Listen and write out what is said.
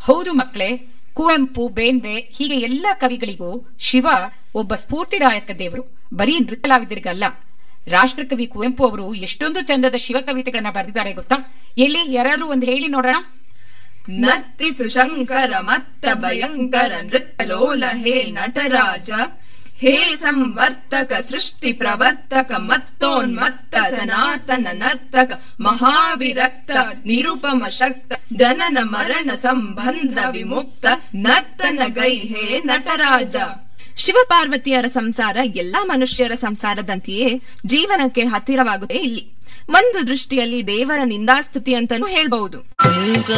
ಹೌದು ಮಕ್ಕಳೇ ಕುವೆಂಪು ಬೇಂದ್ರೆ ಹೀಗೆ ಎಲ್ಲ ಕವಿಗಳಿಗೂ ಶಿವ ಒಬ್ಬ ಸ್ಫೂರ್ತಿದಾಯಕ ದೇವರು ಬರೀ ನೃತ್ಯ ಕಲಾವಿದರಿಗಲ್ಲ ರಾಷ್ಟ್ರಕವಿ ಕುವೆಂಪು ಅವರು ಎಷ್ಟೊಂದು ಚಂದದ ಶಿವ ಕವಿತೆಗಳನ್ನ ಬರೆದಿದ್ದಾರೆ ಗೊತ್ತಾ ಎಲ್ಲಿ ಯಾರಾದ್ರೂ ಒಂದು ಹೇಳಿ ನೋಡೋಣ ನರ್ತಿಸು ಶಂಕರ ಮತ್ತ ಭಯಂಕರ ನೃತ್ಯಲೋಲ ಹೇ ನಟರಾಜ ಹೇ ಸಂವರ್ತಕ ಸೃಷ್ಟಿ ಪ್ರವರ್ತಕ ಮತ್ತೋನ್ಮತ್ತ ಸನಾತನ ನರ್ತಕ ಮಹಾವಿರಕ್ತ ನಿರುಪಮ ಶಕ್ತ ಜನನ ಮರಣ ಸಂಬಂಧ ವಿಮುಕ್ತ ನರ್ತನ ಗೈ ಹೇ ನಟರಾಜ ಶಿವಪಾರ್ವತಿಯರ ಸಂಸಾರ ಎಲ್ಲಾ ಮನುಷ್ಯರ ಸಂಸಾರದಂತೆಯೇ ಜೀವನಕ್ಕೆ ಹತ್ತಿರವಾಗುತ್ತೆ ಇಲ್ಲಿ ಒಂದು ದೃಷ್ಟಿಯಲ್ಲಿ ದೇವರ ನಿಂದಾಸ್ತುತಿ ಅಂತಾನೂ ಹೇಳ್ಬಹುದು